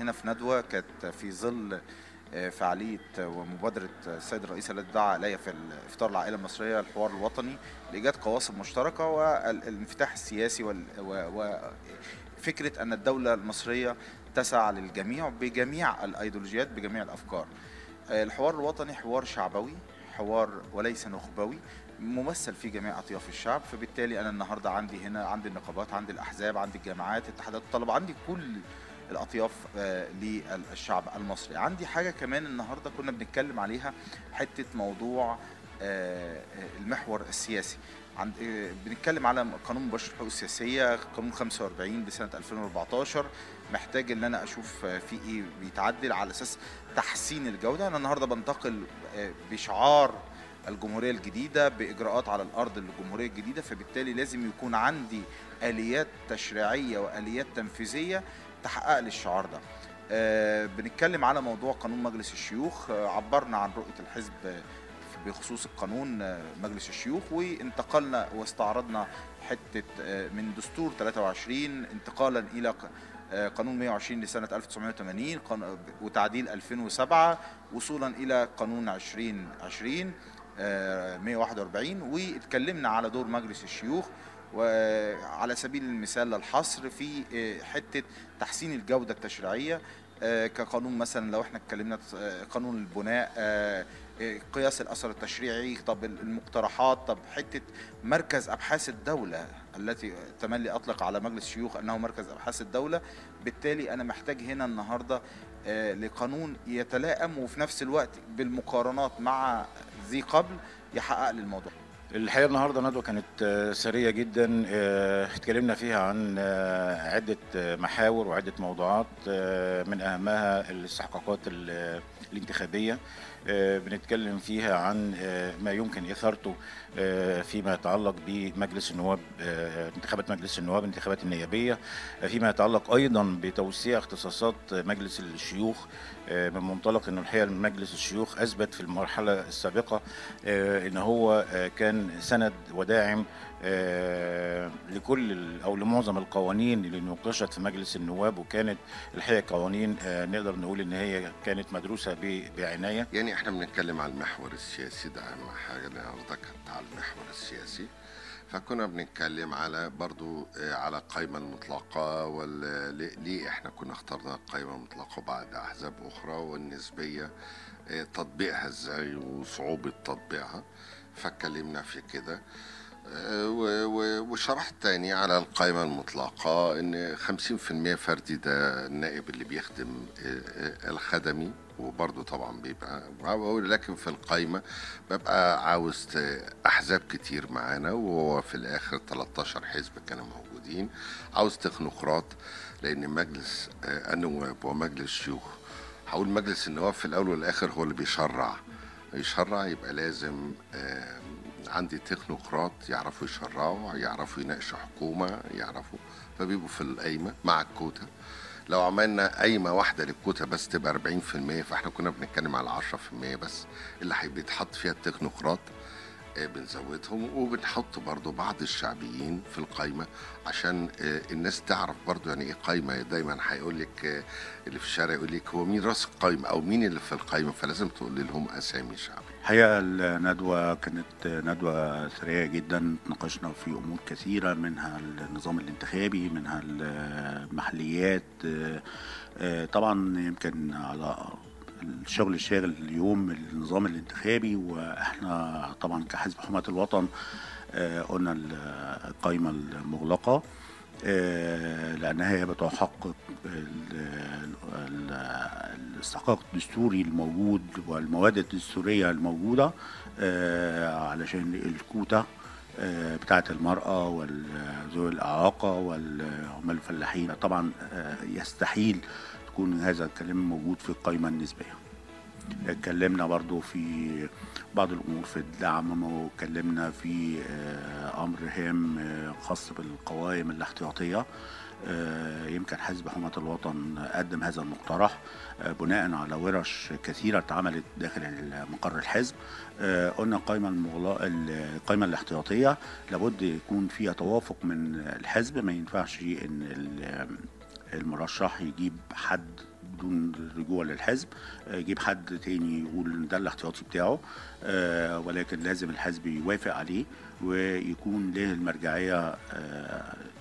هنا في ندوه كانت في ظل آه، فعاليه ومبادره السيد الرئيس الذي دعا الي في افطار العائله المصريه الحوار الوطني لايجاد قواسم مشتركه والانفتاح السياسي وال- و- وفكره ان الدوله المصريه تسعى للجميع بجميع الايديولوجيات بجميع الافكار. آه، الحوار الوطني حوار شعبوي حوار وليس نخبوي ممثل في جميع اطياف الشعب فبالتالي انا النهارده عندي هنا عندي النقابات عندي الاحزاب عندي الجامعات اتحادات الطلبه عندي كل الاطياف آه، للشعب المصري عندي حاجه كمان النهارده كنا بنتكلم عليها حته موضوع آه، آه، المحور السياسي عند آه، بنتكلم على قانون مباشر الحقوق السياسيه قانون 45 لسنه 2014 محتاج ان انا اشوف آه، في ايه بيتعدل على اساس تحسين الجوده انا النهارده بنتقل آه، بشعار الجمهوريه الجديده باجراءات على الارض للجمهوريه الجديده فبالتالي لازم يكون عندي اليات تشريعيه واليات تنفيذيه تحقق لي الشعار ده آه، بنتكلم على موضوع قانون مجلس الشيوخ آه، عبرنا عن رؤيه الحزب آه، بخصوص القانون آه، مجلس الشيوخ وانتقلنا واستعرضنا حته آه، من دستور 23 انتقالا الى ق- آه، قانون 120 لسنه 1980 قان- وتعديل 2007 وصولا الى قانون 2020 آه، 141 واتكلمنا على دور مجلس الشيوخ وعلى سبيل المثال للحصر في آه، حته تحسين الجوده التشريعيه آه، كقانون مثلا لو احنا اتكلمنا آه، قانون البناء آه، آه، قياس الاثر التشريعي طب المقترحات طب حته مركز ابحاث الدوله التي تملي اطلق على مجلس الشيوخ انه مركز ابحاث الدوله بالتالي انا محتاج هنا النهارده آه، لقانون يتلائم وفي نفس الوقت بالمقارنات مع ذي قبل يحقق لي الموضوع الحقيقه النهارده ندوه كانت آه، ثريه جدا آه، اتكلمنا فيها عن آه، عده آه، محاور وعده موضوعات آه، من اهمها الاستحقاقات ال- الانتخابيه آه، بنتكلم فيها عن آه، ما يمكن اثارته آه، فيما يتعلق بمجلس النواب آه، انتخابات مجلس النواب الانتخابات النيابيه آه، فيما يتعلق ايضا بتوسيع اختصاصات مجلس الشيوخ آه، من منطلق انه الحقيقه مجلس الشيوخ اثبت في المرحله السابقه آه، ان هو آه، كان سند وداعم آه، لكل ال- او لمعظم القوانين اللي نوقشت في مجلس النواب وكانت الحقيقه قوانين آه، نقدر نقول ان هي كانت مدروسه ب- بعنايه يعني احنا بنتكلم على المحور السياسي ده اهم حاجه النهارده كانت على المحور السياسي فكنا بنتكلم على برضو آه، على القائمة المطلقة وال- ليه- ليه احنا كنا اخترنا القائمة المطلقة بعد أحزاب أخرى والنسبية آه، تطبيقها ازاي وصعوبة تطبيقها فاتكلمنا في كده آه، و- و- وشرحت تاني على القائمة المطلقة ان 50% فردي ده النائب اللي بيخدم آه، آه، الخدمي وبرضه طبعا بيبقى لكن في القائمة ببقى عاوز ت- أحزاب كتير معانا وهو في الآخر 13 حزب كانوا موجودين عاوز تكنوقراط لأن مجلس آه، النواب ومجلس الشيوخ هقول مجلس النواب في الأول والآخر هو اللي بيشرع يشرع يبقى لازم آه، عندي تكنوقراط يعرفوا يشرعوا يعرفوا يناقشوا حكومة يعرفوا فبيبقوا في القايمة مع الكوتا لو عملنا قايمة واحدة للكوتا بس تبقى 40% فاحنا كنا بنتكلم على 10% بس اللي هيتحط فيها التكنوقراط آه، بنزودهم وبنحط برضو بعض الشعبيين في القايمة عشان آه، الناس تعرف برضو يعني ايه قايمة دايما هيقول لك آه، اللي في الشارع يقول لك هو مين راس القايمة او مين اللي في القايمة فلازم تقول لهم اسامي شعبي الحقيقة الندوة كانت ندوة ثرية جدا ناقشنا في أمور كثيرة منها النظام الانتخابي منها المحليات آه، طبعا يمكن على الشغل الشاغل اليوم النظام الانتخابي واحنا طبعا كحزب حماة الوطن آه، قلنا القائمة المغلقة آه، لأنها هي بتحقق ال- ال- الاستحقاق الدستوري الموجود والمواد الدستورية الموجودة آه، علشان الكوتا آه، بتاعة المرأة وذوي الإعاقة والعمال الفلاحين طبعا آه، يستحيل تكون هذا الكلام موجود في القائمة النسبية اتكلمنا برضو في بعض الامور في الدعم واتكلمنا في آه، امر هام آه، خاص بالقوائم الاحتياطيه آه، يمكن حزب حماة الوطن قدم هذا المقترح آه، بناء على ورش كثيرة اتعملت داخل مقر الحزب آه، قلنا القائمة المغلاء القائمة الاحتياطية لابد يكون فيها توافق من الحزب ما ينفعش ان ال- المرشح يجيب حد بدون رجوع للحزب آه، يجيب حد تاني يقول ان ده الاحتياطي بتاعه آه، ولكن لازم الحزب يوافق عليه ويكون له المرجعيه آه،